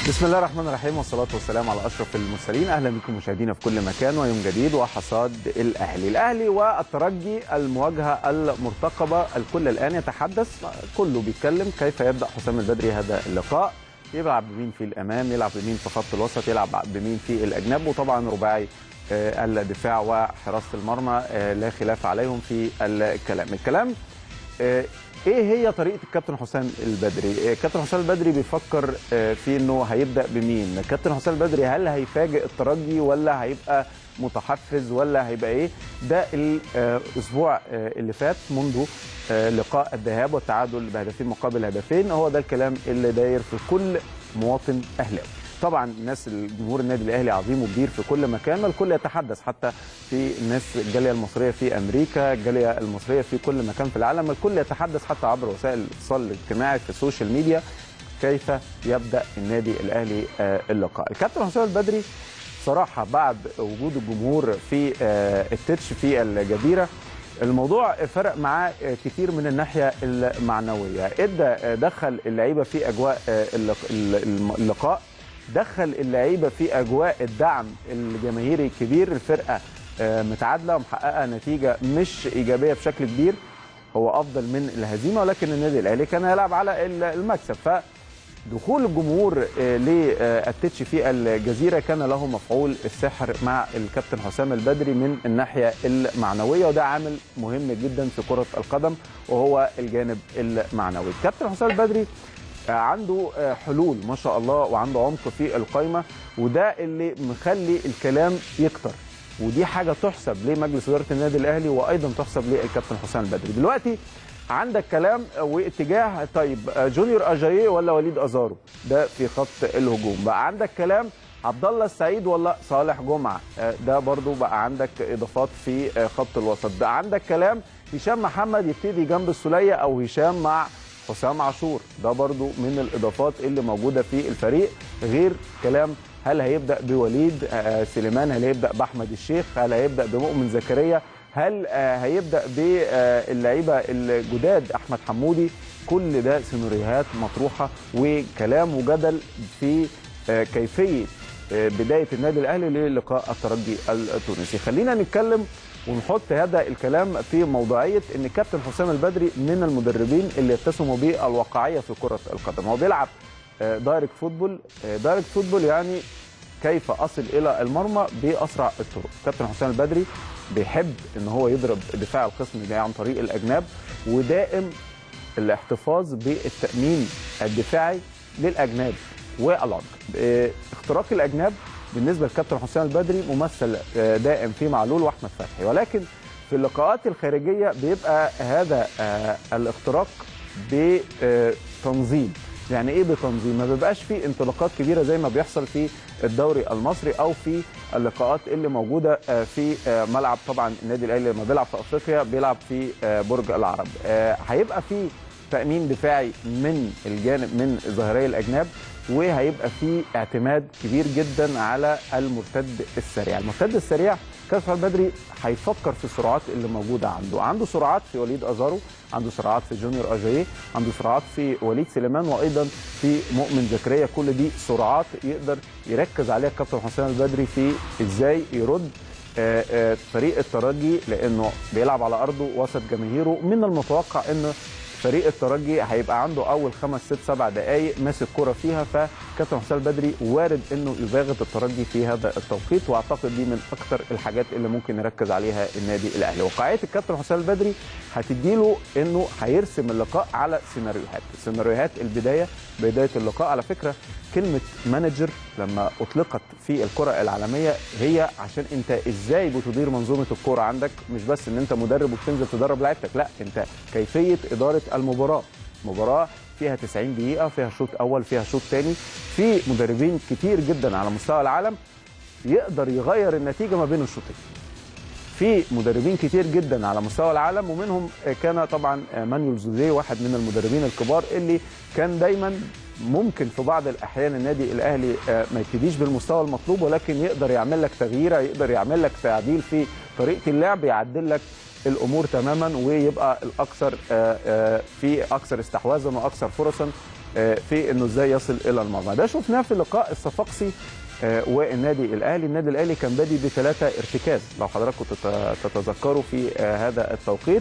بسم الله الرحمن الرحيم والصلاة والسلام على أشرف المرسلين أهلا بكم مشاهدينا في كل مكان ويوم جديد وحصاد الأهلي الأهلي والترجي المواجهة المرتقبة الكل الآن يتحدث كله بيتكلم كيف يبدأ حسام البدري هذا اللقاء يلعب بمين في الأمام يلعب بمين في خط الوسط يلعب بمين في الأجناب وطبعا رباعي آه، الدفاع وحراسة المرمى آه، لا خلاف عليهم في الكلام الكلام آه، ايه هي طريقه الكابتن حسام البدري؟ آه، كابتن حسام البدري بيفكر آه، في انه هيبدا بمين؟ كابتن حسام البدري هل هيفاجئ الترجي ولا هيبقى متحفز ولا هيبقى ايه؟ ده الاسبوع آه، اللي فات منذ آه، لقاء الذهاب والتعادل بهدفين مقابل هدفين هو ده الكلام اللي داير في كل مواطن اهلاوي. طبعا الناس الجمهور النادي الاهلي عظيم وكبير في كل مكان والكل يتحدث حتى في الناس الجاليه المصريه في امريكا الجاليه المصريه في كل مكان في العالم الكل يتحدث حتى عبر وسائل الاتصال الاجتماعي في السوشيال ميديا كيف يبدا النادي الاهلي آه، اللقاء الكابتن حسام البدري صراحه بعد وجود الجمهور في آه، التتش في الجزيره الموضوع فرق معاه كتير من الناحيه المعنويه ادى دخل اللعيبه في اجواء اللق- اللقاء دخل اللعيبه في اجواء الدعم الجماهيري الكبير الفرقه آه، متعادله ومحققه نتيجه مش ايجابيه بشكل كبير هو افضل من الهزيمه ولكن النادي الاهلي كان يلعب على ال- المكسب فدخول الجمهور آه، للتتش في الجزيره كان له مفعول السحر مع الكابتن حسام البدري من الناحيه المعنويه وده عامل مهم جدا في كره القدم وهو الجانب المعنوي الكابتن حسام البدري عنده حلول ما شاء الله وعنده عمق في القايمه وده اللي مخلي الكلام يكتر ودي حاجه تحسب لمجلس اداره النادي الاهلي وايضا تحسب للكابتن حسام البدري دلوقتي عندك كلام واتجاه طيب جونيور اجاييه ولا وليد ازارو ده في خط الهجوم بقى عندك كلام عبد الله السعيد ولا صالح جمعه آه، ده برضو بقى عندك اضافات في آه، خط الوسط بقى عندك كلام هشام محمد يبتدي جنب السوليه او هشام مع حسام عاشور ده برضو من الاضافات اللي موجوده في الفريق غير كلام هل هيبدا بوليد آه، سليمان هل هيبدا باحمد الشيخ هل هيبدا بمؤمن زكريا هل آه، هيبدا باللعيبه الجداد احمد حمودي كل ده سيناريوهات مطروحه وكلام وجدل في آه، كيفيه آه، بدايه النادي الاهلي للقاء الترجي التونسي خلينا نتكلم ونحط هذا الكلام في موضوعيه ان كابتن حسام البدري من المدربين اللي يتسموا بالواقعيه في كره القدم هو بيلعب آه، دايركت فوتبول آه، دايركت فوتبول يعني كيف اصل الى المرمى باسرع الطرق كابتن حسام البدري بيحب ان هو يضرب دفاع الخصم ده عن طريق الاجناب ودائم الاحتفاظ بالتامين الدفاعي للاجناب والعمق آه، اختراق الاجناب بالنسبه للكابتن حسام البدري ممثل آه، دائم في معلول واحمد فتحي ولكن في اللقاءات الخارجيه بيبقى هذا آه، الاختراق بتنظيم يعني ايه بتنظيم ما بيبقاش في انطلاقات كبيره زي ما بيحصل في الدوري المصري او في اللقاءات اللي موجوده آه، في آه، ملعب طبعا النادي الاهلي لما بيلعب في افريقيا بيلعب في آه، برج العرب آه، هيبقى في تامين دفاعي من الجانب من ظاهري الاجناب وهيبقى في اعتماد كبير جدا على المرتد السريع المرتد السريع كاس البدري هيفكر في السرعات اللي موجوده عنده عنده سرعات في وليد ازارو عنده سرعات في جونيور اجاييه عنده سرعات في وليد سليمان وايضا في مؤمن زكريا كل دي سرعات يقدر يركز عليها الكابتن حسام البدري في ازاي يرد آه، آه، فريق الترجي لانه بيلعب على ارضه وسط جماهيره من المتوقع انه فريق الترجي هيبقى عنده اول خمس ست سبع دقائق ماسك كرة فيها فكابتن حسام البدري وارد انه يباغت الترجي في هذا التوقيت واعتقد دي من اكثر الحاجات اللي ممكن يركز عليها النادي الاهلي واقعيه الكابتن حسام البدري هتديله انه هيرسم اللقاء على سيناريوهات سيناريوهات البدايه بدايه اللقاء على فكره كلمه مانجر لما اطلقت في الكره العالميه هي عشان انت ازاي بتدير منظومه الكره عندك مش بس ان انت مدرب وبتنزل تدرب لعيبتك لا انت كيفيه اداره المباراه مباراه فيها 90 دقيقه فيها شوط اول فيها شوط ثاني في مدربين كتير جدا على مستوى العالم يقدر يغير النتيجه ما بين الشوطين في مدربين كتير جدا على مستوى العالم ومنهم كان طبعا مانويل زوزيه واحد من المدربين الكبار اللي كان دايما ممكن في بعض الاحيان النادي الاهلي آه، ما يبتديش بالمستوى المطلوب ولكن يقدر يعمل لك تغييره يقدر يعمل لك تعديل في طريقه اللعب يعدل لك الامور تماما ويبقى الاكثر آه، آه، في اكثر استحواذا واكثر فرصا في انه ازاي يصل الى المرمى ده شفناه في لقاء الصفاقسي والنادي الاهلي النادي الاهلي كان بادي بثلاثه ارتكاز لو حضراتكم تتذكروا في هذا التوقيت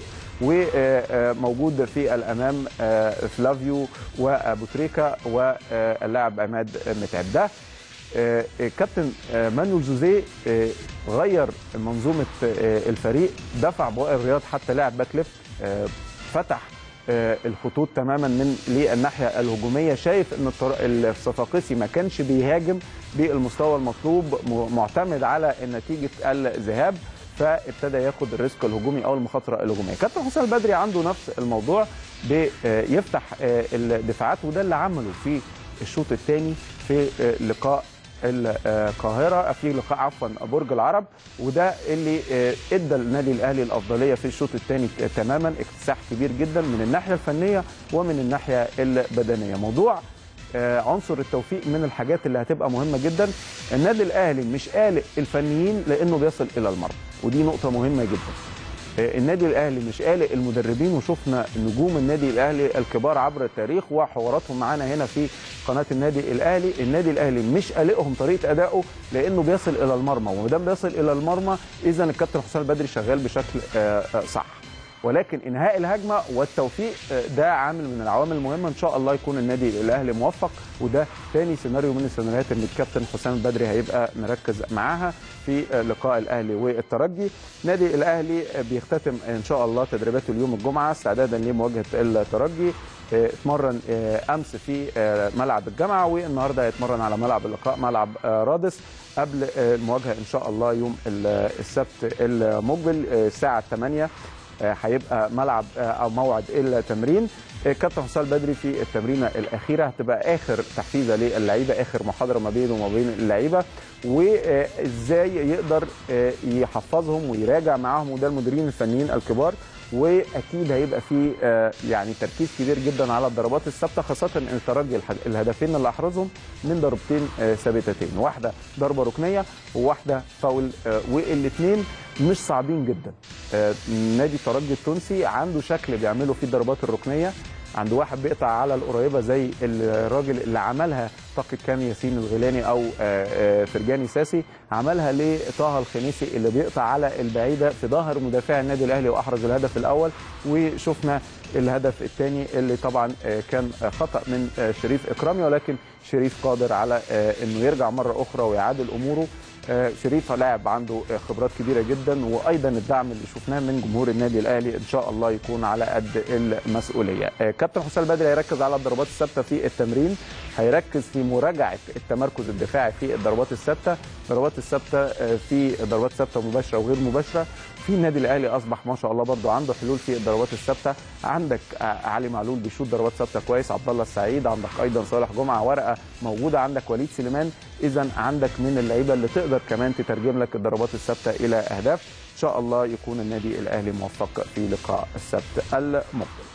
وموجود في الامام فلافيو وابو تريكا واللاعب عماد متعب ده كابتن مانويل جوزيه غير منظومه الفريق دفع بوائل الرياض حتى لاعب باك ليفت فتح الخطوط تماما من للناحيه الهجوميه شايف ان الصفاقسي ما كانش بيهاجم بالمستوى المطلوب معتمد على نتيجه الذهاب فابتدى ياخد الريسك الهجومي او المخاطره الهجوميه كابتن حسام البدري عنده نفس الموضوع بيفتح الدفاعات وده اللي عمله في الشوط الثاني في لقاء القاهره في لقاء عفوا برج العرب وده اللي ادى النادي الاهلي الافضليه في الشوط الثاني تماما اكتساح كبير جدا من الناحيه الفنيه ومن الناحيه البدنيه موضوع عنصر التوفيق من الحاجات اللي هتبقى مهمه جدا النادي الاهلي مش قالق الفنيين لانه بيصل الى المرمى ودي نقطه مهمه جدا النادي الاهلي مش قالق المدربين وشفنا نجوم النادي الاهلي الكبار عبر التاريخ وحواراتهم معانا هنا في قناه النادي الاهلي النادي الاهلي مش قالقهم طريقه ادائه لانه بيصل الى المرمى وما دام بيصل الى المرمى اذا الكابتن حسام البدري شغال بشكل صح ولكن انهاء الهجمه والتوفيق ده عامل من العوامل المهمه ان شاء الله يكون النادي الاهلي موفق وده ثاني سيناريو من السيناريوهات اللي الكابتن حسام البدري هيبقى مركز معاها في لقاء الاهلي والترجي النادي الاهلي بيختتم ان شاء الله تدريباته اليوم الجمعه استعدادا لمواجهه الترجي اتمرن امس في ملعب الجامعه والنهارده هيتمرن على ملعب اللقاء ملعب رادس قبل المواجهه ان شاء الله يوم السبت المقبل الساعه 8 هيبقى ملعب او موعد التمرين كابتن حسام البدري في التمرينه الاخيره هتبقى اخر تحفيزه للعيبه اخر محاضره ما بينه وما بين اللعيبه وازاي يقدر يحفظهم ويراجع معاهم وده المديرين الفنيين الكبار واكيد هيبقى في يعني تركيز كبير جدا على الضربات الثابته خاصه ان الترجي الهدفين اللي احرزهم من ضربتين ثابتتين واحده ضربه ركنيه وواحده فاول والاثنين مش صعبين جدا نادي الترجي التونسي عنده شكل بيعمله في الضربات الركنيه عنده واحد بيقطع على القريبه زي الراجل اللي عملها اعتقد كان ياسين الغيلاني او فرجاني ساسي عملها لطه الخنيسي اللي بيقطع على البعيده في ظهر مدافع النادي الاهلي واحرز الهدف الاول وشفنا الهدف الثاني اللي طبعا كان خطا من شريف اكرامي ولكن شريف قادر على انه يرجع مره اخرى ويعادل اموره شريف لاعب عنده خبرات كبيره جدا وايضا الدعم اللي شفناه من جمهور النادي الاهلي ان شاء الله يكون على قد المسؤوليه كابتن حسام البدري هيركز على الضربات الثابته في التمرين هيركز في مراجعه التمركز الدفاعي في الضربات الثابته الضربات الثابته في ضربات ثابته مباشره وغير مباشره في النادي الاهلي اصبح ما شاء الله برضو عنده حلول في الضربات الثابته عندك علي معلول بيشوط ضربات ثابته كويس عبد الله السعيد عندك ايضا صالح جمعه ورقه موجوده عندك وليد سليمان اذا عندك من اللعيبه اللي تقدر كمان تترجم لك الضربات الثابته الى اهداف ان شاء الله يكون النادي الاهلي موفق في لقاء السبت المقبل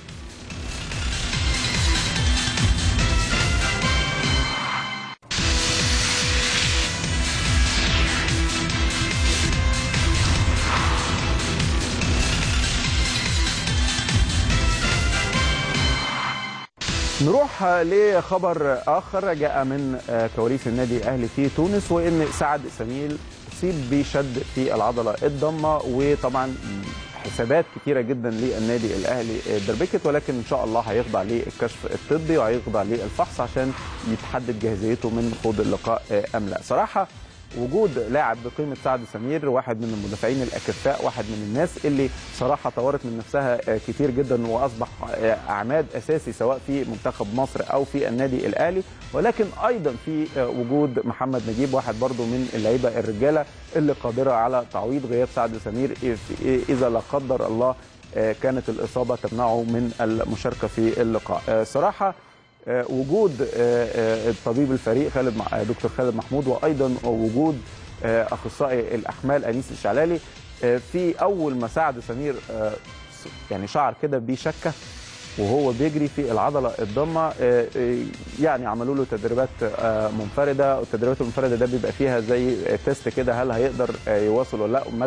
نروح لخبر اخر جاء من كواليس النادي الاهلي في تونس وان سعد سميل اصيب بشد في العضله الضمه وطبعا حسابات كثيره جدا للنادي الاهلي دربكت ولكن ان شاء الله هيخضع للكشف الطبي وهيخضع للفحص عشان يتحدد جاهزيته من خوض اللقاء ام لا صراحه وجود لاعب بقيمه سعد سمير واحد من المدافعين الاكفاء واحد من الناس اللي صراحه طورت من نفسها كتير جدا واصبح عماد اساسي سواء في منتخب مصر او في النادي الاهلي ولكن ايضا في وجود محمد نجيب واحد برضو من اللعيبه الرجاله اللي قادره على تعويض غياب سعد سمير اذا لا قدر الله كانت الاصابه تمنعه من المشاركه في اللقاء صراحه وجود الطبيب الفريق خالد دكتور خالد محمود وايضا وجود اخصائي الاحمال انيس الشعلالي في اول ما سعد سمير يعني شعر كده بشكه وهو بيجري في العضله الضمه يعني عملوا له تدريبات منفرده والتدريبات المنفرده ده بيبقى فيها زي تيست كده هل هيقدر يواصل ولا لا مدى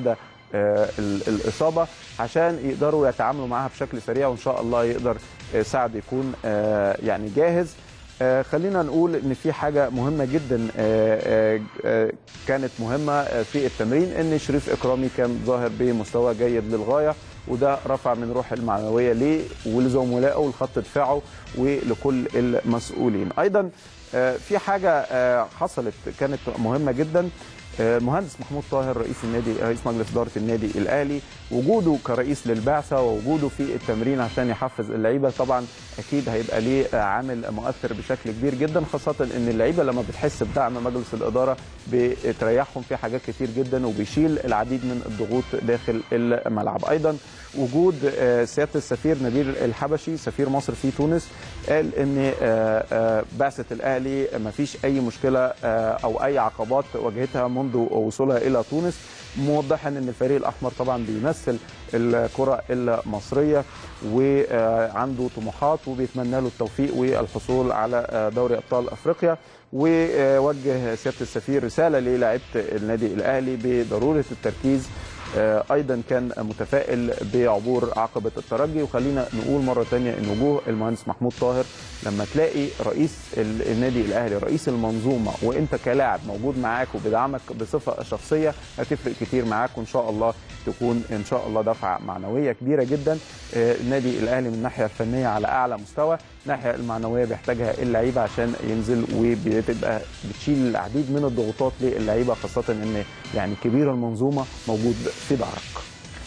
آه، ال- الاصابه عشان يقدروا يتعاملوا معاها بشكل سريع وان شاء الله يقدر آه، سعد يكون آه، يعني جاهز آه، خلينا نقول ان في حاجه مهمه جدا آه، آه، آه، كانت مهمه آه، في التمرين ان شريف اكرامي كان ظاهر بمستوى جيد للغايه وده رفع من روح المعنويه ليه ولزملائه ولخط دفاعه ولكل المسؤولين ايضا آه، في حاجه آه، حصلت كانت مهمه جدا آه، المهندس محمود طاهر رئيس النادي رئيس مجلس اداره النادي الاهلي وجوده كرئيس للبعثه ووجوده في التمرين عشان يحفز اللعيبه طبعا اكيد هيبقى ليه آه، عامل مؤثر بشكل كبير جدا خاصه ان اللعيبه لما بتحس بدعم مجلس الاداره بتريحهم في حاجات كتير جدا وبيشيل العديد من الضغوط داخل الملعب ايضا وجود آه، سياده السفير نبيل الحبشي سفير مصر في تونس قال ان آه، آه، بعثه الاهلي ما فيش اي مشكله آه، او اي عقبات واجهتها منذ وصولها الى تونس موضحا ان الفريق الاحمر طبعا بيمثل الكره المصريه وعنده طموحات وبيتمنى له التوفيق والحصول على آه، دوري ابطال افريقيا ووجه سياده السفير رساله للاعيبه النادي الاهلي بضروره التركيز آه، ايضا كان متفائل بعبور عقبه الترجي وخلينا نقول مره ثانيه ان وجوه المهندس محمود طاهر لما تلاقي رئيس ال- النادي الاهلي رئيس المنظومه وانت كلاعب موجود معاك وبيدعمك بصفه شخصيه هتفرق كتير معاك وان شاء الله تكون ان شاء الله دفعه معنويه كبيره جدا آه، النادي الاهلي من الناحيه الفنيه على اعلى مستوى الناحيه المعنويه بيحتاجها اللعيبه عشان ينزل وبتبقى بتشيل العديد من الضغوطات للعيبه خاصه ان يعني كبير المنظومه موجود في ظهرك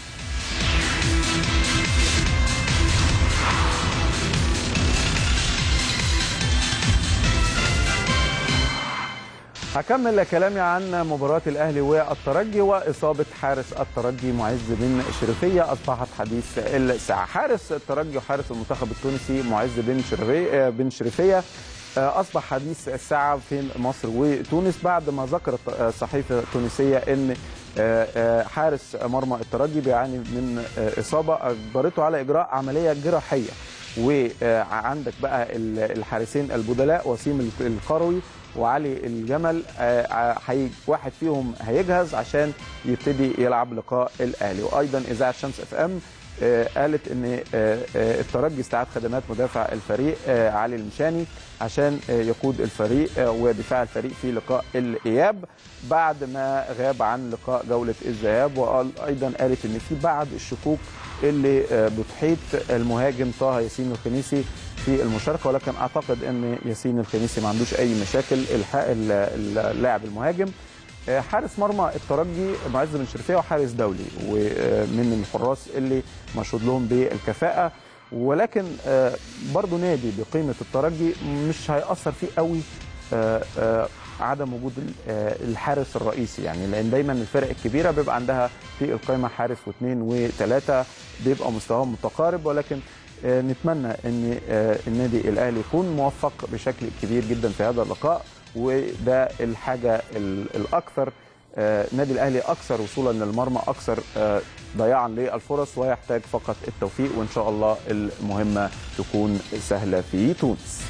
هكمل كلامي عن مباراة الأهلي والترجي وإصابة حارس الترجي معز بن شريفية أصبحت حديث الساعة حارس الترجي وحارس المنتخب التونسي معز بن شريفية بن شريفية آه، أصبح حديث الساعة في مصر وتونس بعد ما ذكرت آه، الصحيفة التونسية أن آه، آه، حارس مرمى الترجي بيعاني من آه، إصابة أجبرته على إجراء عملية جراحية وعندك بقى ال- الحارسين البدلاء وسيم القروي وعلي الجمل آه، ع- هي واحد فيهم هيجهز عشان يبتدي يلعب لقاء الاهلي وايضا اذاعه شمس اف ام آه، قالت ان آه، آه، الترجي استعاد خدمات مدافع الفريق آه، علي المشاني عشان آه، يقود الفريق آه، ودفاع الفريق في لقاء الاياب بعد ما غاب عن لقاء جوله الذهاب وايضا قالت ان في بعض الشكوك اللي آه، بتحيط المهاجم طه ياسين الخنيسي في المشاركه ولكن اعتقد ان ياسين الخنيسي ما عندوش اي مشاكل الحق ال- ال- اللاعب المهاجم آه، حارس مرمى الترجي معز بن شرفيه وحارس دولي ومن الحراس اللي مشهود لهم بالكفاءه ولكن آه، برضه نادي بقيمه الترجي مش هيأثر فيه قوي آه، آه، عدم وجود ال- آه، الحارس الرئيسي يعني لان دايما الفرق الكبيره بيبقى عندها في القائمه حارس واثنين وثلاثه بيبقى مستواهم متقارب ولكن آه، نتمنى ان آه، النادي الاهلي يكون موفق بشكل كبير جدا في هذا اللقاء وده الحاجه ال- الاكثر آه، النادي الاهلي اكثر وصولا للمرمى اكثر آه، ضياعا للفرص ويحتاج فقط التوفيق وان شاء الله المهمه تكون سهله في تونس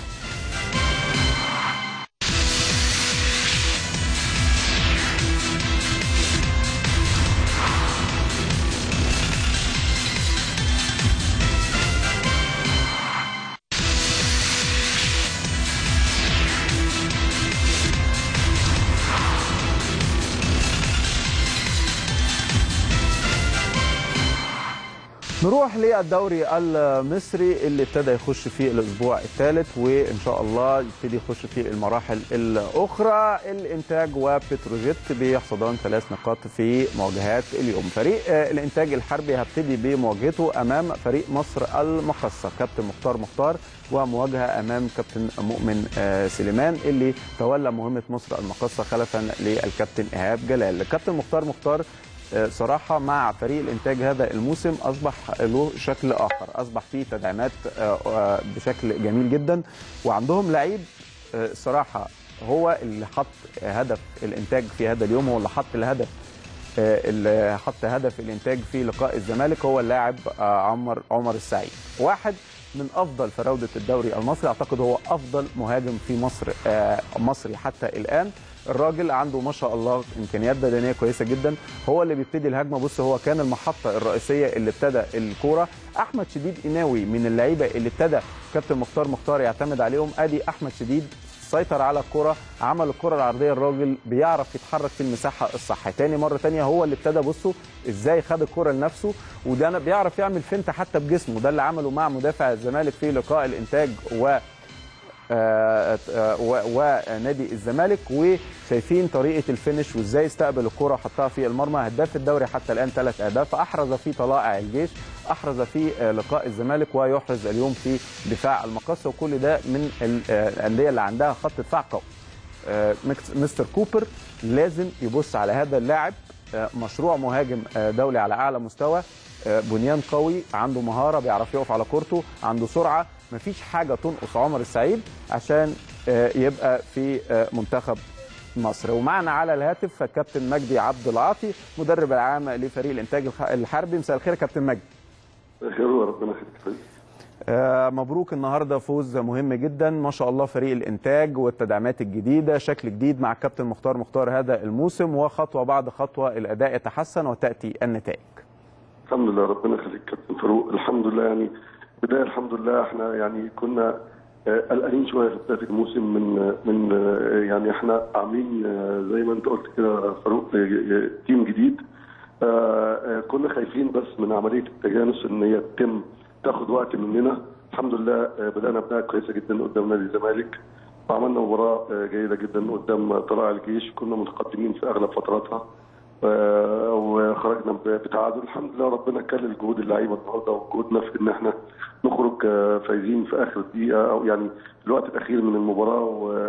نروح للدوري المصري اللي ابتدى يخش فيه الاسبوع الثالث وان شاء الله يبتدي يخش فيه المراحل الاخرى الانتاج وبتروجيت بيحصدان ثلاث نقاط في مواجهات اليوم فريق آه، الانتاج الحربي هبتدي بمواجهته امام فريق مصر المقصه كابتن مختار مختار ومواجهه امام كابتن مؤمن آه، سليمان اللي تولى مهمه مصر المقصه خلفا للكابتن ايهاب جلال الكابتن مختار مختار آه، صراحة مع فريق الإنتاج هذا الموسم أصبح له شكل آخر أصبح فيه تدعيمات آه، آه، بشكل جميل جدا وعندهم لعيب آه، صراحة هو اللي حط هدف الإنتاج في هذا اليوم هو اللي حط الهدف آه، اللي حط هدف الإنتاج في لقاء الزمالك هو اللاعب آه، عمر عمر السعيد واحد من افضل فراوده الدوري المصري اعتقد هو افضل مهاجم في مصر آه، مصري حتى الان الراجل عنده ما شاء الله امكانيات بدنيه كويسه جدا هو اللي بيبتدي الهجمه بص هو كان المحطه الرئيسيه اللي ابتدى الكوره احمد شديد قناوي من اللعيبه اللي ابتدى كابتن مختار مختار يعتمد عليهم ادي احمد شديد سيطر على الكرة عمل الكرة العرضية الراجل بيعرف يتحرك في المساحة الصح تاني مرة تانية هو اللي ابتدى بصوا ازاي خد الكرة لنفسه وده أنا بيعرف يعمل فنت حتى بجسمه ده اللي عمله مع مدافع الزمالك في لقاء الإنتاج و آه، آه، و- ونادي الزمالك وشايفين طريقه الفينش وازاي استقبل الكره وحطها في المرمى هداف الدوري حتى الان ثلاث اهداف احرز في طلائع الجيش احرز في آه، لقاء الزمالك ويحرز اليوم في دفاع المقصه وكل ده من ال- آه، الانديه اللي عندها خط دفاع قوي آه، مكس- مستر كوبر لازم يبص على هذا اللاعب آه، مشروع مهاجم آه، دولي على اعلى مستوى آه، بنيان قوي عنده مهاره بيعرف يقف على كورته عنده سرعه مفيش حاجه تنقص عمر السعيد عشان آه، يبقى في آه، منتخب مصر ومعنا على الهاتف كابتن مجدي عبد العاطي مدرب العام لفريق الانتاج الح- الحربي مساء الخير يا كابتن مجدي خير وربنا يخليك آه، مبروك النهارده فوز مهم جدا ما شاء الله فريق الانتاج والتدعيمات الجديده شكل جديد مع الكابتن مختار مختار هذا الموسم وخطوه بعد خطوه الاداء يتحسن وتاتي النتائج الحمد لله ربنا يخليك كابتن فاروق الحمد لله يعني بدايه الحمد لله احنا يعني كنا آه، قلقانين شويه في بدايه الموسم من من آه، يعني احنا عاملين آه، زي ما انت قلت كده فاروق آه، آه، تيم جديد آه، آه، كنا خايفين بس من عمليه التجانس ان هي تتم تاخد وقت مننا الحمد لله آه، بدانا بدايه كويسه جدا قدام نادي الزمالك وعملنا مباراه آه، جيده جدا قدام طلائع الجيش كنا متقدمين في اغلب فتراتها آه، وخرجنا بتعادل الحمد لله ربنا كلل جهود اللعيبه النهارده وجهودنا في ان احنا نخرج آه، فايزين في اخر دقيقه او يعني في الوقت الاخير من المباراه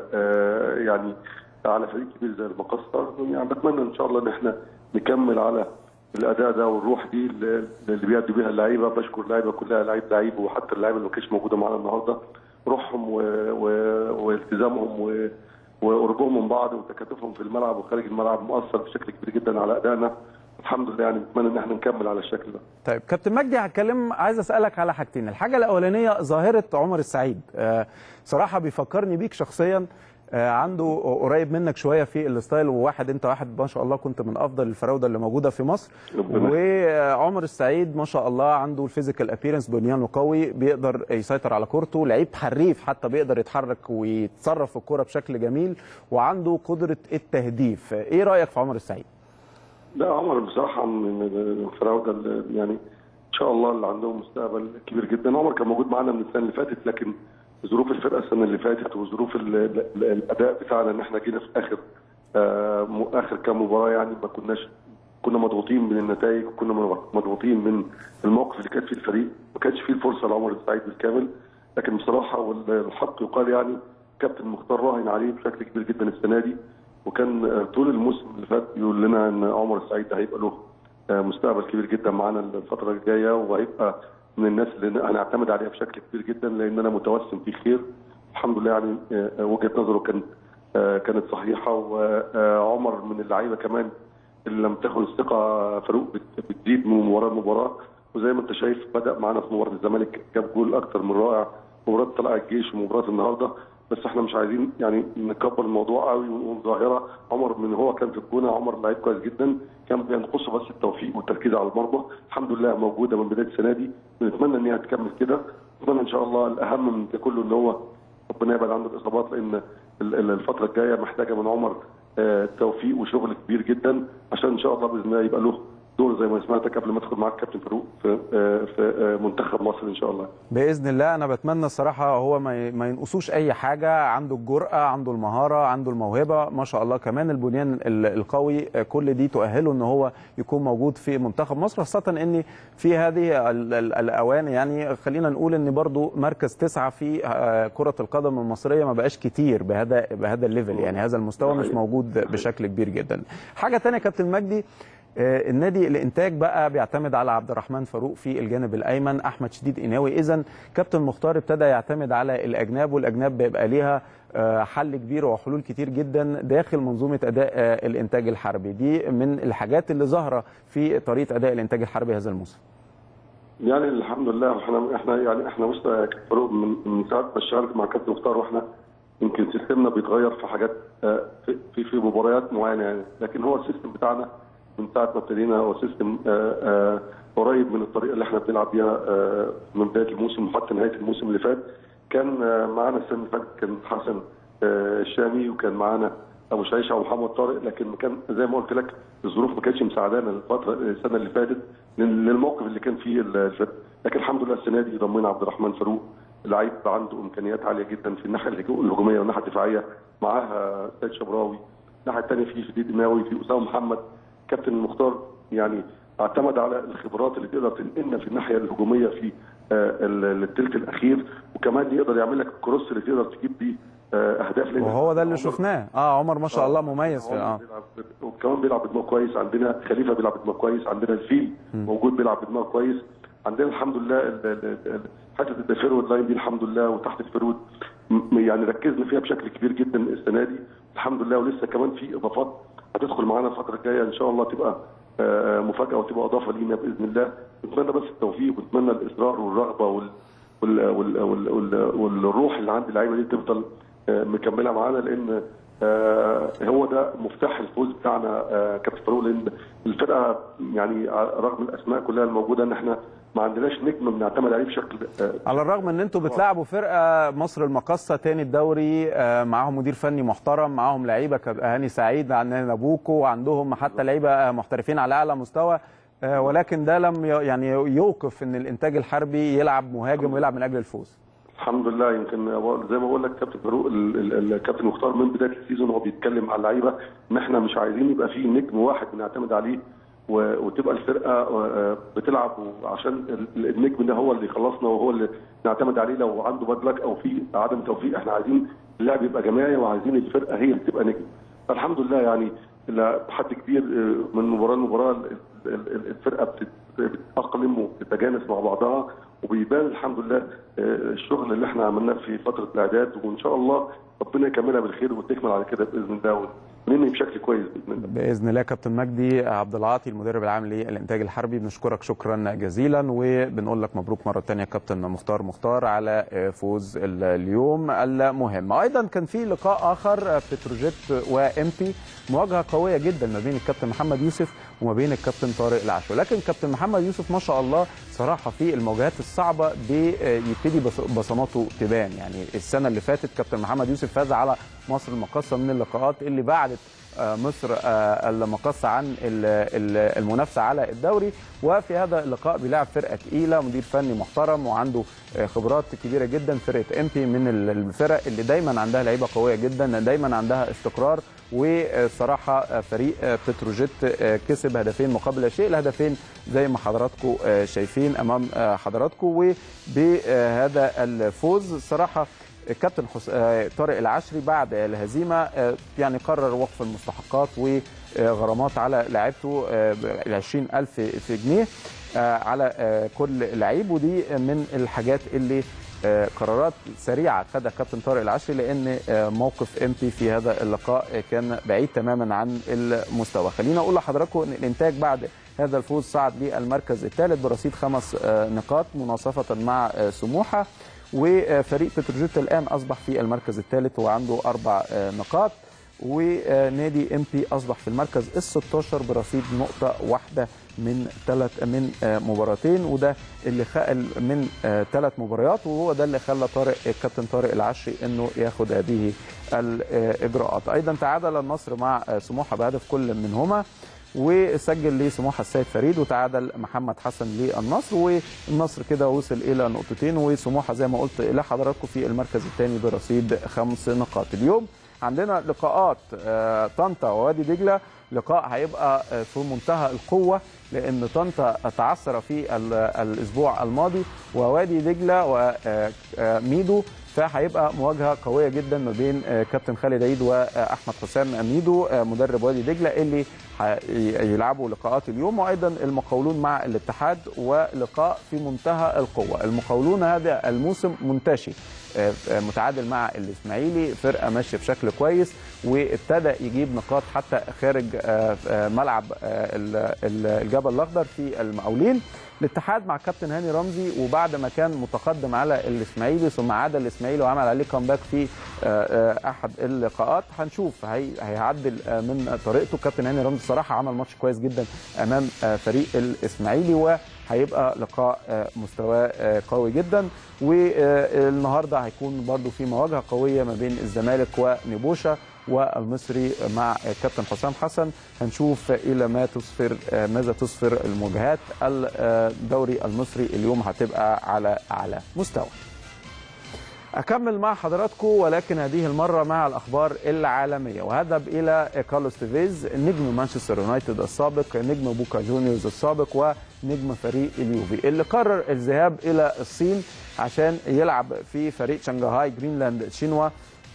ويعني على فريق كبير زي المقصه يعني بتمنى ان شاء الله ان احنا نكمل على الاداء ده والروح دي اللي اللي بيأدوا بيها اللعيبه بشكر اللعيبه كلها لعيب لعيب وحتى اللعيبه اللي ما كانتش موجوده معانا النهارده روحهم و... و... والتزامهم و... وقربهم من بعض وتكاتفهم في الملعب وخارج الملعب مؤثر بشكل كبير جدا على ادائنا الحمد لله يعني نتمنى ان احنا نكمل على الشكل ده طيب كابتن مجدي هتكلم عايز اسالك على حاجتين الحاجه الاولانيه ظاهره عمر السعيد آه، صراحه بيفكرني بيك شخصيا آه، عنده قريب منك شويه في الستايل وواحد انت واحد ما شاء الله كنت من افضل الفراوده اللي موجوده في مصر ربنا وعمر السعيد ما شاء الله عنده الفيزيكال ابييرنس بنيانه قوي بيقدر يسيطر على كورته لعيب حريف حتى بيقدر يتحرك ويتصرف في الكوره بشكل جميل وعنده قدره التهديف ايه رايك في عمر السعيد لا عمر بصراحه من الفراوده اللي يعني ان شاء الله اللي عندهم مستقبل كبير جدا عمر كان موجود معانا من السنه اللي فاتت لكن ظروف الفرقه السنه اللي فاتت وظروف ال- ال- الاداء بتاعنا ان احنا جينا في اخر آه، م- اخر كام مباراه يعني ما كناش كنا مضغوطين من النتائج وكنا مضغوطين من الموقف اللي كان فيه الفريق ما كانش فيه الفرصه لعمر السعيد بالكامل لكن بصراحه والحق يقال يعني كابتن مختار راهن عليه بشكل كبير جدا السنه دي وكان آه، طول الموسم اللي فات بيقول لنا ان عمر السعيد ده هيبقى له آه، مستقبل كبير جدا معانا الفتره الجايه وهيبقى من الناس اللي هنعتمد عليها بشكل كبير جدا لان انا متوسم فيه خير الحمد لله يعني آه، وجهه نظره كان آه، كانت صحيحه وعمر من اللعيبه كمان اللي لم تاخد الثقه فاروق بت- بتزيد من مباراه لمباراه وزي ما انت شايف بدا معانا في مباراه الزمالك جاب جول اكتر من رائع مباراه طلائع الجيش ومباراه النهارده بس احنا مش عايزين يعني نكبر الموضوع قوي ونقول ظاهره عمر من هو كان في الجونه عمر لعيب كويس جدا كان بينقصه بس التوفيق والتركيز على المرمى الحمد لله موجوده من بدايه السنه دي بنتمنى ان هي تكمل كده نتمنى ان شاء الله الاهم من ده كله ان هو ربنا يبعد عنه الاصابات لان ال- ال- الفتره الجايه محتاجه من عمر آه، توفيق وشغل كبير جدا عشان ان شاء الله باذن الله يبقى له دور زي ما سمعتك قبل ما ادخل معاك كابتن فاروق في آه، في آه، منتخب مصر ان شاء الله باذن الله انا بتمنى الصراحه هو ما ما ينقصوش اي حاجه عنده الجرأه عنده المهاره عنده الموهبه ما شاء الله كمان البنيان ال- القوي آه، كل دي تؤهله ان هو يكون موجود في منتخب مصر خاصه ان في هذه ال- ال- الاوان يعني خلينا نقول ان برضو مركز تسعه في آه، كره القدم المصريه ما بقاش كتير بهذا بهذا الليفل يعني هذا المستوى مش موجود بشكل كبير جدا حاجه ثانيه كابتن مجدي آه، النادي الانتاج بقى بيعتمد على عبد الرحمن فاروق في الجانب الايمن احمد شديد قناوي اذا كابتن مختار ابتدى يعتمد على الاجناب والاجناب بيبقى ليها آه، حل كبير وحلول كتير جدا داخل منظومه اداء آه، الانتاج الحربي دي من الحاجات اللي ظاهره في طريقه اداء الانتاج الحربي هذا الموسم يعني الحمد لله احنا احنا يعني احنا بص يا كابتن فاروق من من ساعه ما اشتغلت مع كابتن مختار واحنا يمكن سيستمنا بيتغير في حاجات آه، في في, في مباريات معينه يعني لكن هو السيستم بتاعنا من ساعه ما ابتدينا هو سيستم آه، آه، قريب من الطريقه اللي احنا بنلعب بيها آه، من بدايه الموسم وحتى نهايه الموسم اللي فات كان آه، معانا السنه اللي فاتت كان حسن آه، الشامي وكان معانا ابو شعيشه ومحمد طارق لكن كان زي ما قلت لك الظروف ما كانتش مساعدانا الفتره السنه اللي فاتت لل- للموقف اللي كان فيه الفرق لكن الحمد لله السنه دي ضمينا عبد الرحمن فاروق لعيب عنده امكانيات عاليه جدا في الناحيه الهجو- الهجوميه والناحيه الدفاعيه معاها سيد شبراوي الناحيه الثانيه في شديد اماوي في اسامه محمد كابتن المختار يعني اعتمد على الخبرات اللي تقدر تنقلنا في الناحيه الهجوميه في آه، ال- الثلث الاخير وكمان يقدر يعمل لك الكروس اللي تقدر تجيب بيه آه، اهداف لأن وهو ده اللي عمر- شفناه اه عمر ما شاء الله مميز في عمر اه بيلعب وكمان بيلعب بدماغ كويس عندنا خليفه بيلعب بدماغ كويس عندنا الفيل موجود بيلعب بدماغ كويس عندنا الحمد لله ال- ال- ال- حته الفيرود لاين دي الحمد لله وتحت الفيرود م- يعني ركزنا فيها بشكل كبير جدا السنه دي الحمد لله ولسه كمان في اضافات هتدخل معانا الفتره الجايه ان شاء الله تبقى آه، مفاجاه وتبقى اضافه لينا باذن الله نتمنى بس التوفيق ونتمنى الاصرار والرغبه وال وال وال وال وال والروح اللي عند اللعيبه دي تفضل آه، مكمله معانا لان آه، هو ده مفتاح الفوز بتاعنا آه، كابتن فاروق لان الفرقه يعني رغم الاسماء كلها الموجوده ان احنا ما عندناش نجم بنعتمد عليه بشكل آه، على الرغم ان انتوا بتلعبوا فرقه مصر المقاصه تاني الدوري آه، معاهم مدير فني محترم معاهم لعيبه كهاني سعيد عندنا نابوكو وعندهم حتى لعيبه آه، محترفين على اعلى مستوى آه، ولكن ده لم ي- يعني يوقف ان الانتاج الحربي يلعب مهاجم ويلعب من اجل الفوز الحمد لله يمكن زي ما بقول لك كابتن فاروق ال- ال- الكابتن مختار من بدايه السيزون وهو بيتكلم على اللعيبه ان احنا مش عايزين يبقى في نجم واحد بنعتمد عليه و- وتبقى الفرقه آه، بتلعب عشان ال- النجم ده هو اللي يخلصنا وهو اللي نعتمد عليه لو عنده باد لك او في عدم توفيق احنا عايزين اللعب يبقى جماعي وعايزين الفرقه هي اللي تبقى نجم الحمد لله يعني لا بحد كبير آه، من مباراه لمباراه ال- ال- ال- الفرقه بتت- بتتاقلم وبتتجانس مع بعضها وبيبان الحمد لله آه، الشغل اللي احنا عملناه في فتره الاعداد وان شاء الله ربنا يكملها بالخير وتكمل على كده باذن الله وننهي بشكل كويس باذن الله باذن الله كابتن مجدي عبد العاطي المدرب العام للانتاج الحربي بنشكرك شكرا جزيلا وبنقول لك مبروك مره ثانيه كابتن مختار مختار على فوز ال- اليوم المهم ايضا كان في لقاء اخر بتروجيت وامبي مواجهه قويه جدا ما بين الكابتن محمد يوسف وما بين الكابتن طارق العشو لكن كابتن محمد يوسف ما شاء الله صراحه في المواجهات الصعبه بيبتدي بص- بصماته تبان يعني السنه اللي فاتت كابتن محمد يوسف فاز على مصر المقاصه من اللقاءات اللي بعدت آه، مصر آه، المقص عن ال- ال- المنافسه على الدوري وفي هذا اللقاء بيلعب فرقه تقيله مدير فني محترم وعنده آه، خبرات كبيره جدا فرقه امبي من ال- الفرق اللي دايما عندها لعيبه قويه جدا دايما عندها استقرار والصراحه آه، فريق آه، بتروجيت آه، كسب هدفين مقابل لا شيء الهدفين زي ما حضراتكم آه، شايفين امام آه، حضراتكم وبهذا الفوز الصراحه الكابتن حس... آه، طارق العشري بعد الهزيمه آه، يعني قرر وقف المستحقات وغرامات على لاعبته ال 20000 في جنيه آه، على آه، كل لعيب ودي من الحاجات اللي آه، قرارات سريعه خدها كابتن طارق العشري لان آه، موقف امبي في هذا اللقاء آه، كان بعيد تماما عن المستوى خلينا اقول لحضراتكم ان الانتاج بعد هذا الفوز صعد للمركز الثالث برصيد خمس آه، نقاط مناصفه مع آه، سموحه وفريق بتروجيت الان اصبح في المركز الثالث وعنده اربع آه، نقاط ونادي ام بي اصبح في المركز ال 16 برصيد نقطه واحده من ثلاث من آه، مباراتين وده اللي خل من ثلاث مباريات وهو ده اللي خلى طارق الكابتن طارق العشري انه ياخد هذه الاجراءات ايضا تعادل النصر مع آه، سموحه بهدف كل منهما وسجل لسموحه السيد فريد وتعادل محمد حسن للنصر والنصر كده وصل الى نقطتين وسموحه زي ما قلت لحضراتكم في المركز الثاني برصيد خمس نقاط اليوم عندنا لقاءات آه، طنطا ووادي دجله لقاء هيبقى آه، في منتهى القوه لان طنطا تعثر في ال- الاسبوع الماضي ووادي دجله وميدو فهيبقى مواجهه قويه جدا ما بين آه، كابتن خالد عيد واحمد حسام ميدو آه، مدرب وادي دجله اللي هيلعبوا لقاءات اليوم وايضا المقاولون مع الاتحاد ولقاء في منتهى القوه المقاولون هذا الموسم منتشي متعادل مع الاسماعيلي فرقه ماشيه بشكل كويس وابتدى يجيب نقاط حتى خارج ملعب الجبل الاخضر في المقاولين الاتحاد مع كابتن هاني رمزي وبعد ما كان متقدم على الاسماعيلي ثم عاد الاسماعيلي وعمل عليه كامباك في احد اللقاءات هنشوف هي هيعدل من طريقته كابتن هاني رمزي صراحه عمل ماتش كويس جدا امام فريق الاسماعيلي وهيبقى لقاء مستواه قوي جدا والنهارده هيكون برده في مواجهه قويه ما بين الزمالك ونيبوشا والمصري مع كابتن حسام حسن هنشوف الى ما تسفر ماذا تسفر المواجهات الدوري المصري اليوم هتبقى على اعلى مستوى اكمل مع حضراتكم ولكن هذه المره مع الاخبار العالميه وهذهب الى كارلوس تيفيز نجم مانشستر يونايتد السابق نجم بوكا جونيورز السابق ونجم فريق اليوفي اللي قرر الذهاب الى الصين عشان يلعب في فريق شنغهاي جرينلاند شينوا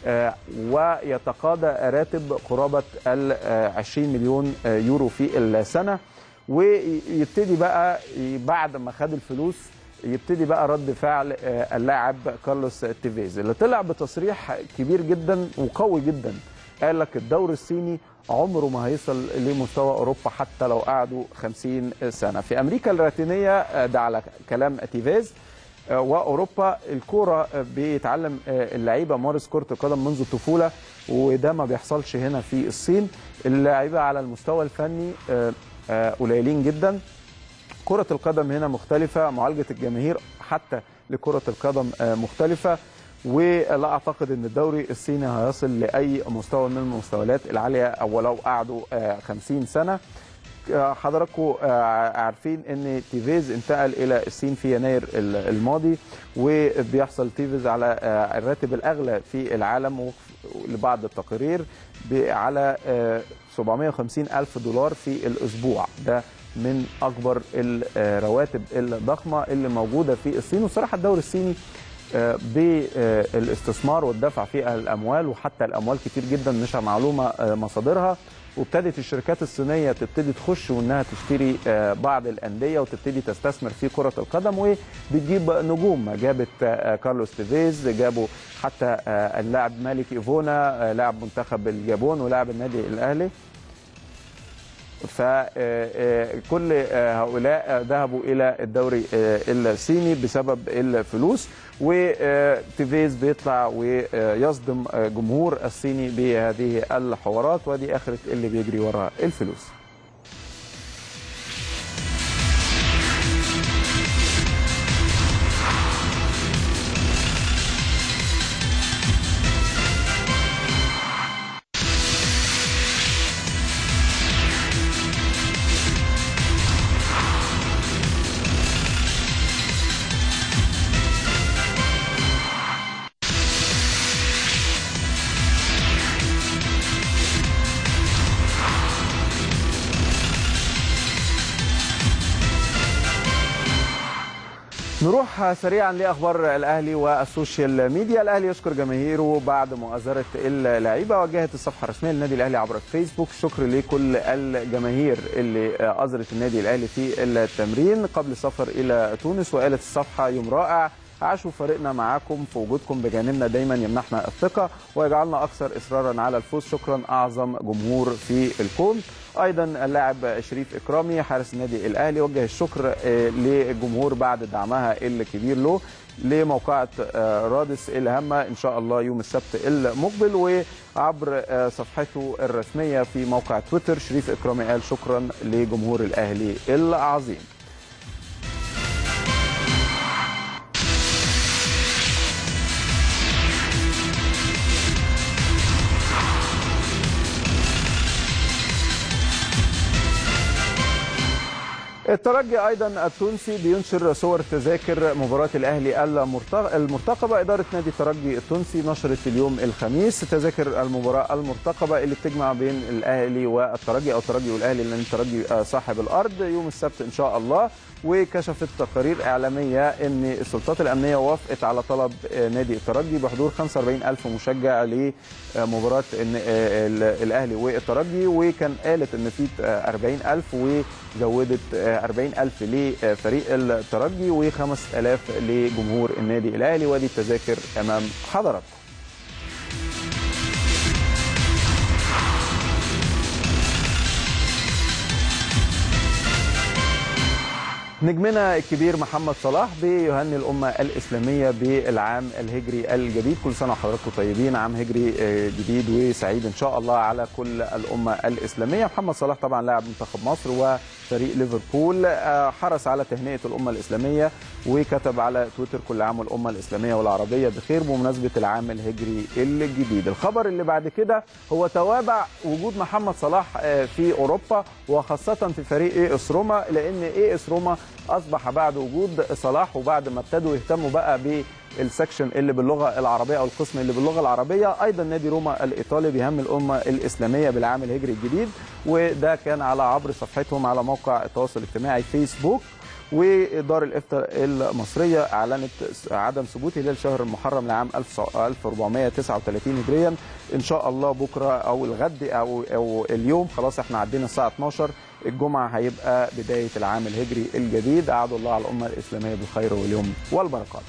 ويتقاضى راتب قرابه ال 20 مليون يورو في السنه ويبتدي بقى بعد ما خد الفلوس يبتدي بقى رد فعل اللاعب كارلوس تيفيز اللي طلع بتصريح كبير جدا وقوي جدا قال لك الدوري الصيني عمره ما هيصل لمستوى اوروبا حتى لو قعدوا 50 سنه في امريكا اللاتينيه ده على كلام تيفيز واوروبا الكوره بيتعلم اللعيبه مارس كره القدم منذ الطفوله وده ما بيحصلش هنا في الصين اللعيبه على المستوى الفني قليلين جدا كره القدم هنا مختلفه معالجه الجماهير حتى لكره القدم مختلفه ولا اعتقد ان الدوري الصيني هيصل لاي مستوى من المستويات العاليه او لو قعدوا 50 سنه حضراتكم عارفين ان تيفيز انتقل الى الصين في يناير الماضي وبيحصل تيفيز على الراتب الاغلى في العالم لبعض التقارير على 750 الف دولار في الاسبوع ده من اكبر الرواتب الضخمه اللي موجوده في الصين وصراحه الدوري الصيني بالاستثمار والدفع في الاموال وحتى الاموال كتير جدا مش معلومه مصادرها وابتدت الشركات الصينيه تبتدي تخش وانها تشتري بعض الانديه وتبتدي تستثمر في كره القدم وبتجيب نجوم جابت كارلوس تيفيز جابوا حتى اللاعب مالك ايفونا لاعب منتخب الجابون ولاعب النادي الاهلي فكل هؤلاء ذهبوا الى الدوري الصيني بسبب الفلوس وتيفيز بيطلع ويصدم جمهور الصيني بهذه الحوارات ودي اخره اللي بيجري وراء الفلوس نروح سريعا لاخبار الاهلي والسوشيال ميديا الاهلي يشكر جماهيره بعد مؤازره اللعيبه وجهت الصفحه الرسميه للنادي الاهلي عبر الفيسبوك شكر لكل الجماهير اللي ازرت النادي الاهلي في التمرين قبل السفر الى تونس وقالت الصفحه يوم رائع عاشوا فريقنا معاكم في وجودكم بجانبنا دايما يمنحنا الثقه ويجعلنا اكثر اصرارا على الفوز شكرا اعظم جمهور في الكون ايضا اللاعب شريف اكرامي حارس النادي الاهلي وجه الشكر للجمهور بعد دعمها الكبير له لموقعة رادس الهامة إن شاء الله يوم السبت المقبل وعبر صفحته الرسمية في موقع تويتر شريف إكرامي قال شكرا لجمهور الأهلي العظيم الترجي ايضا التونسي بينشر صور تذاكر مباراه الاهلي المرتقبه اداره نادي الترجي التونسي نشرت اليوم الخميس تذاكر المباراه المرتقبه اللي بتجمع بين الاهلي والترجي او الترجي والاهلي لان الترجي صاحب الارض يوم السبت ان شاء الله وكشفت تقارير اعلاميه ان السلطات الامنيه وافقت على طلب نادي الترجي بحضور 45 الف مشجع لمباراه الاهلي والترجي وكان قالت ان في 40 الف وزودت 40 الف لفريق الترجي و5000 لجمهور النادي الاهلي ودي التذاكر امام حضراتكم نجمنا الكبير محمد صلاح بيهني الأمة الإسلامية بالعام الهجري الجديد كل سنة وحضراتكم طيبين عام هجري جديد وسعيد إن شاء الله على كل الأمة الإسلامية محمد صلاح طبعا لاعب منتخب مصر وفريق ليفربول حرص على تهنئة الأمة الإسلامية وكتب على تويتر كل عام والأمة الإسلامية والعربية بخير بمناسبة العام الهجري الجديد الخبر اللي بعد كده هو توابع وجود محمد صلاح في أوروبا وخاصة في فريق اي اس روما لأن اي اس روما اصبح بعد وجود صلاح وبعد ما ابتدوا يهتموا بقى بالسكشن اللي باللغه العربيه او القسم اللي باللغه العربيه ايضا نادي روما الايطالي بيهم الامه الاسلاميه بالعام الهجري الجديد وده كان على عبر صفحتهم على موقع التواصل الاجتماعي فيسبوك ودار الافتاء المصريه اعلنت عدم ثبوت هلال شهر المحرم لعام 1439 هجريا ان شاء الله بكره او الغد او او اليوم خلاص احنا عدينا الساعه 12 الجمعه هيبقى بدايه العام الهجري الجديد اعاد الله على الامه الاسلاميه بالخير واليوم والبركات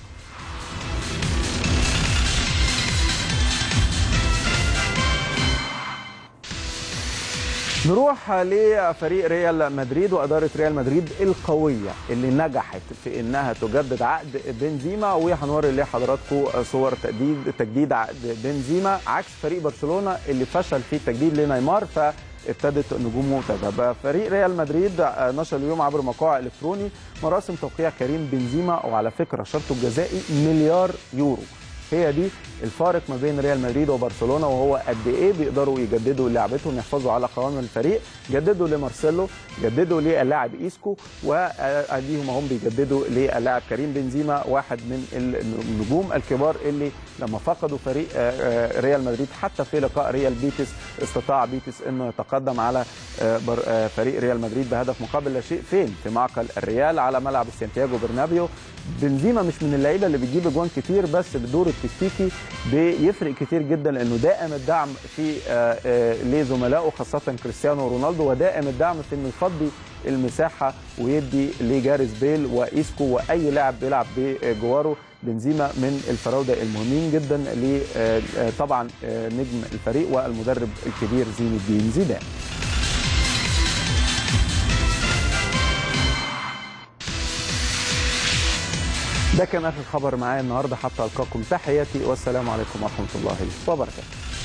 نروح لفريق ريال مدريد واداره ريال مدريد القويه اللي نجحت في انها تجدد عقد بنزيما وهنوري لحضراتكم صور تجديد تجديد عقد بنزيما عكس فريق برشلونه اللي فشل في التجديد لنيمار ف ابتدت نجومه تذهب فريق ريال مدريد نشر اليوم عبر موقعه الالكتروني مراسم توقيع كريم بنزيما وعلى فكره شرطه الجزائي مليار يورو هي دي الفارق ما بين ريال مدريد وبرشلونه وهو قد ايه بيقدروا يجددوا لعبتهم يحافظوا على قوام الفريق جددوا لمارسيلو جددوا للاعب ايسكو واديهم هم بيجددوا للاعب كريم بنزيما واحد من النجوم الكبار اللي لما فقدوا فريق ريال مدريد حتى في لقاء ريال بيتس استطاع بيتس انه يتقدم على فريق ريال مدريد بهدف مقابل لا شيء فين في معقل الريال على ملعب سانتياغو برنابيو بنزيما مش من اللعيبه اللي بتجيب اجوان كتير بس بالدور التكتيكي بيفرق كتير جدا لانه دائم الدعم في لزملائه خاصه كريستيانو رونالدو ودائم الدعم في انه يفضي المساحه ويدي لجاريس بيل وايسكو واي لاعب بيلعب بجواره بنزيما من الفراوده المهمين جدا ل طبعا نجم الفريق والمدرب الكبير زين الدين زيدان ده كان اخر خبر معايا النهارده حتى القاكم تحياتي والسلام عليكم ورحمه الله وبركاته